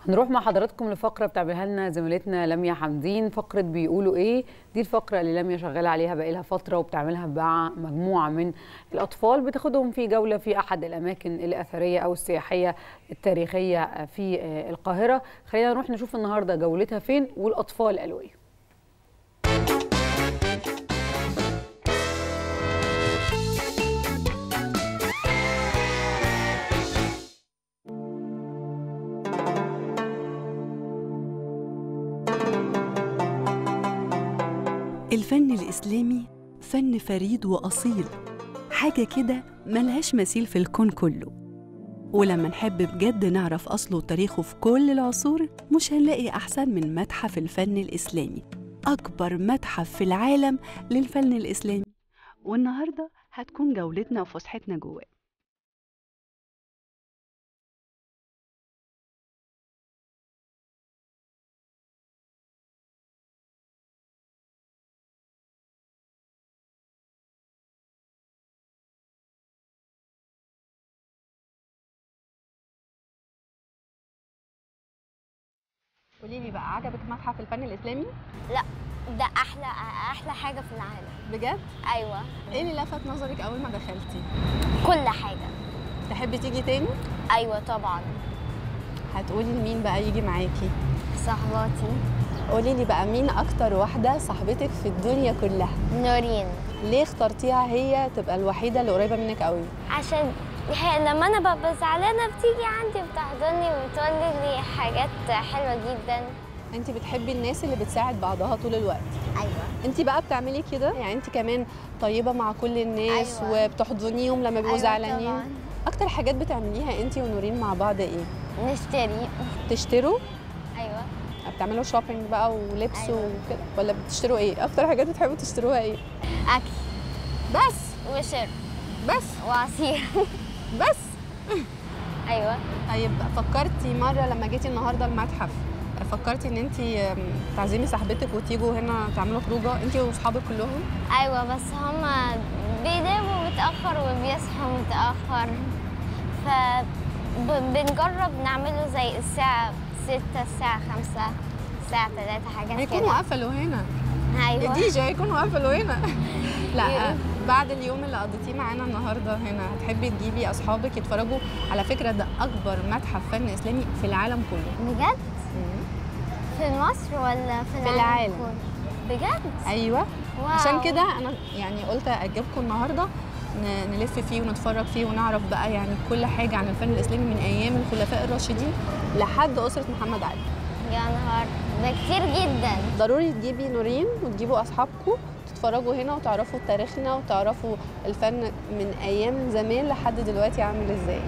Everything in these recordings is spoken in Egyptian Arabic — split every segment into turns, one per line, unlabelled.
هنروح مع حضراتكم لفقره بتعملها لنا زميلتنا لميا حمدين فقره بيقولوا ايه دي الفقره اللي لميا شغاله عليها بقالها فتره وبتعملها مع مجموعه من الاطفال بتاخدهم في جوله في احد الاماكن الاثريه او السياحيه التاريخيه في القاهره خلينا نروح نشوف النهارده جولتها فين والاطفال قالوا ايه
الفن الإسلامي فن فريد وأصيل حاجة كده ملهاش مثيل في الكون كله ولما نحب بجد نعرف أصله وتاريخه في كل العصور مش هنلاقي أحسن من متحف الفن الإسلامي أكبر متحف في العالم للفن الإسلامي والنهاردة هتكون جولتنا وفسحتنا جواه
قولي لي بقى عجبك متحف الفن الاسلامي
لا ده احلى احلى حاجه في العالم
بجد
ايوه
ايه اللي لفت نظرك اول ما دخلتي
كل حاجه
تحبي تيجي تاني
ايوه طبعا
هتقولي لمين بقى يجي معاكي
صحباتي
قولي لي بقى مين اكتر واحده صاحبتك في الدنيا كلها
نورين
ليه اخترتيها هي تبقى الوحيده اللي قريبه منك قوي
عشان هي لما انا ببقى زعلانه بتيجي عندي بتحضني وبتقول لي حاجات حلوه جدا
انت بتحبي الناس اللي بتساعد بعضها طول الوقت
ايوه
انت بقى بتعملي كده يعني انت كمان طيبه مع كل الناس
أيوة.
وبتحضنيهم لما بيبقوا
أيوة
زعلانين
طبعاً.
اكتر حاجات بتعمليها انت ونورين مع بعض ايه
نشتري
تشتروا
ايوه
بتعملوا شوبينج بقى ولبس
أيوة.
وكده ولا بتشتروا ايه اكتر حاجات بتحبوا تشتروها ايه
اكل
بس
وشرب
بس
وعصير
بس
ايوه
طيب فكرتي مره لما جيتي النهارده المتحف فكرتي ان انت تعزمي صاحبتك وتيجوا هنا تعملوا خروجه انت واصحابك كلهم
ايوه بس هما بيناموا متاخر وبيصحوا متاخر ف ب- بنجرب نعمله زي الساعة ستة الساعة خمسة الساعة تلاتة حاجات
هيكونوا
كده
قفلوا هنا
أيوة
الدي جي هيكونوا قفلوا هنا لا
يا.
بعد اليوم اللي قضيتيه معانا النهارده هنا هتحبي تجيبي اصحابك يتفرجوا على فكره ده اكبر متحف فن اسلامي في العالم كله
بجد في مصر ولا في العالم
العالم.
كله؟ بجد
ايوه
واو
عشان كده انا يعني قلت اجيبكم النهارده ن- نلف فيه ونتفرج فيه ونعرف بقى يعني كل حاجه عن الفن الاسلامي من ايام الخلفاء الراشدين لحد اسره محمد علي
يا نهار ده كتير جدا
ضروري تجيبي نورين وتجيبوا اصحابكم تتفرجوا هنا وتعرفوا تاريخنا وتعرفوا الفن من ايام زمان لحد دلوقتي عامل ازاي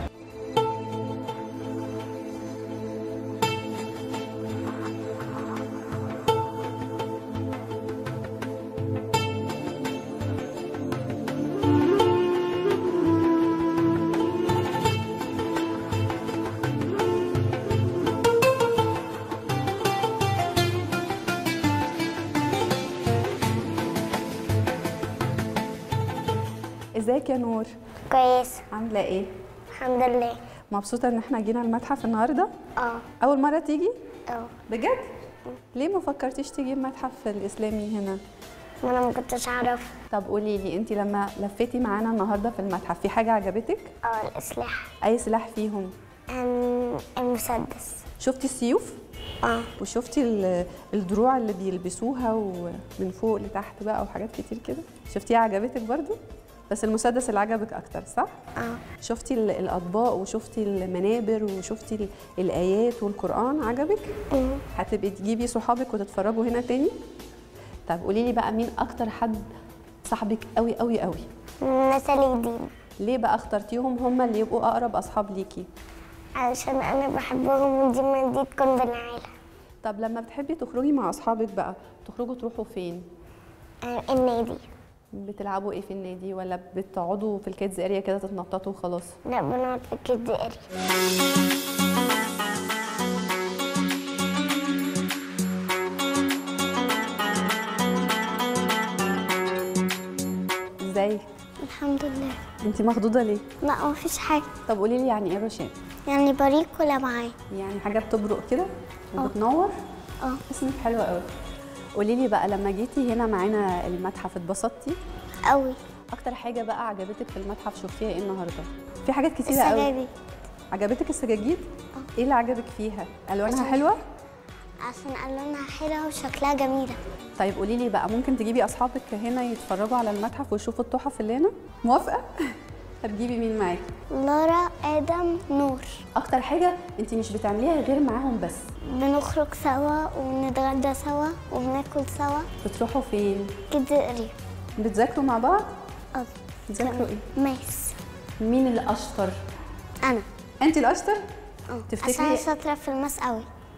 ازيك يا نور
كويس
عامله ايه
الحمد لله
مبسوطه ان احنا جينا المتحف النهارده
اه
اول مره تيجي
اه
بجد ليه ما فكرتيش تيجي المتحف الاسلامي هنا
ما انا ما كنتش اعرف
طب قولي لي انت لما لفيتي معانا النهارده في المتحف في حاجه عجبتك
اه الاسلحه
اي سلاح فيهم
أم، المسدس
شفتي السيوف
اه
وشفتي ال- الدروع اللي بيلبسوها ومن فوق لتحت بقى وحاجات كتير كده شفتيها عجبتك برضو بس المسدس اللي عجبك اكتر صح
اه
شفتي ال- الاطباق وشفتي المنابر وشفتي ال- الايات والقران عجبك
أمم.
هتبقي تجيبي صحابك وتتفرجوا هنا تاني طب قولي لي بقى مين اكتر حد صاحبك قوي قوي قوي
نسالي دين
ليه بقى اخترتيهم هم اللي يبقوا اقرب اصحاب ليكي
علشان انا بحبهم ودي دي تكون بالعيله
طب لما بتحبي تخرجي مع اصحابك بقى تخرجوا تروحوا فين
آه، النادي
بتلعبوا ايه في النادي ولا بتقعدوا في الكيدز اريا كده تتنططوا وخلاص
لا بنقعد في الكيدز اريا
ازاي
الحمد لله
انت مخضوضه ليه
لا ما فيش حاجه
طب قولي لي يعني ايه روشان
يعني بريق ولمعان
يعني حاجه بتبرق كده وبتنور
اه
اسمك حلو قوي قولي لي بقى لما جيتي هنا معانا المتحف اتبسطتي
قوي
اكتر حاجه بقى عجبتك في المتحف شفتيها ايه النهارده في حاجات كتيره قوي
السجاجيد
عجبتك السجاجيد ايه اللي عجبك فيها الوانها حلوه
عشان ألوانها حلوة وشكلها جميلة
طيب قولي لي بقى ممكن تجيبي اصحابك هنا يتفرجوا على المتحف ويشوفوا التحف اللي هنا موافقه هتجيبي مين معاكي
لارا آدم نور
اكتر حاجه انت مش بتعمليها غير معاهم بس
بنخرج سوا وبنتغدى سوا وبناكل سوا
بتروحوا فين
كده قريب
بتذاكروا مع بعض
اه
بتذاكروا ايه
ماس
مين اللي اشطر
أنا
انت الاشطر
اه
تفتكري-
عشان أنا شاطرة في الماس قوي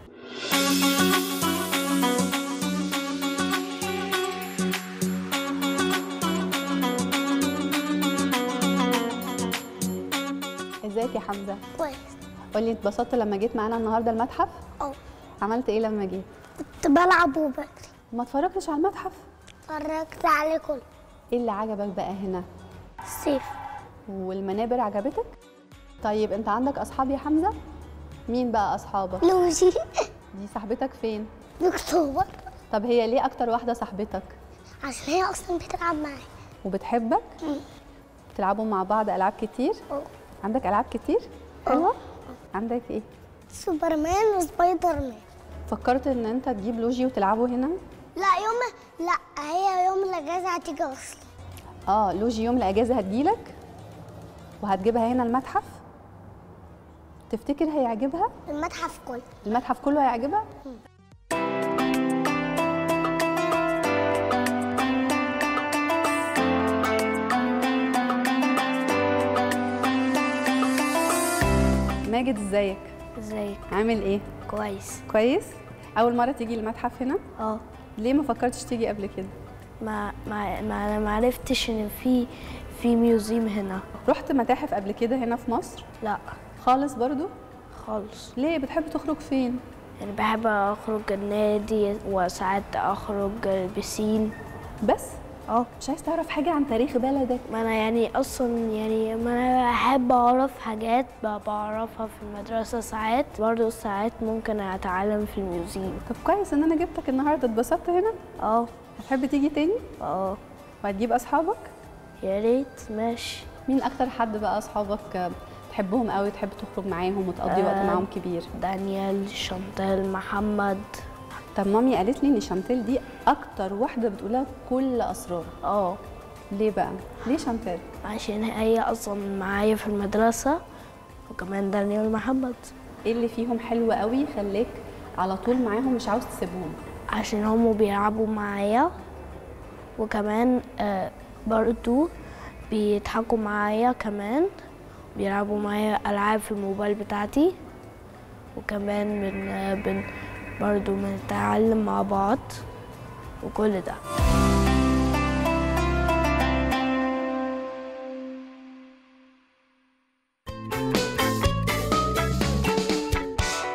ازيك يا حمزه
كويس
قولي اتبسطت لما جيت معانا النهارده المتحف
اه
عملت ايه لما جيت
كنت بلعب وبجري
ما اتفرجتش على المتحف
اتفرجت عليه كله
ايه اللي عجبك بقى هنا
السيف
والمنابر عجبتك طيب انت عندك اصحاب يا حمزه مين بقى اصحابك
لوجي
دي صاحبتك فين
اكتوبر
طب هي ليه اكتر واحده صاحبتك
عشان هي اصلا بتلعب معايا
وبتحبك بتلعبوا مع بعض العاب كتير
اه
عندك العاب كتير حلوه عندك ايه
سوبرمان وسبايدر مان
فكرت ان انت تجيب لوجي وتلعبوا هنا
لا يوم لا هي يوم الاجازه هتيجي اصلا
اه لوجي يوم الاجازه هتجيلك وهتجيبها هنا المتحف تفتكر هيعجبها
المتحف كله
المتحف كله هيعجبها ماجد ازيك
ازيك
عامل ايه
كويس
كويس اول مره تيجي المتحف هنا
اه
ليه ما فكرتش تيجي قبل كده
ما ما ما انا ما عرفتش ان في في ميوزيم هنا
رحت متاحف قبل كده هنا في مصر
لا
خالص برضو
خالص
ليه بتحب تخرج فين
يعني بحب اخرج النادي وساعات اخرج البسين
بس
اه
مش عايز تعرف حاجه عن تاريخ بلدك
ما انا يعني اصلا يعني ما انا بحب اعرف حاجات ب- بعرفها في المدرسة ساعات برضه ساعات ممكن اتعلم في الميوزيم
طب كويس ان انا جبتك النهارده اتبسطت هنا
اه
هتحب تيجي تاني
اه
وهتجيب اصحابك
يا ريت ماشي
مين اكتر حد بقى اصحابك تحبهم قوي تحب تخرج معاهم وتقضي وقت
آه.
معاهم كبير
دانيال شانتال محمد
طب مامي قالت لي ان شانتيل دي اكتر واحده بتقولها كل اسرار
اه
ليه بقى ليه شانتيل
عشان هي اصلا معايا في المدرسة وكمان دانيال محمد
ايه اللي فيهم حلو قوي خلاك على طول معاهم مش عاوز تسيبهم
عشان هم بيلعبوا معايا وكمان آه برضو بيضحكوا معايا كمان بيلعبوا معايا ألعاب في الموبايل بتاعتي وكمان بن, آه، بن برضو بنتعلم مع بعض وكل ده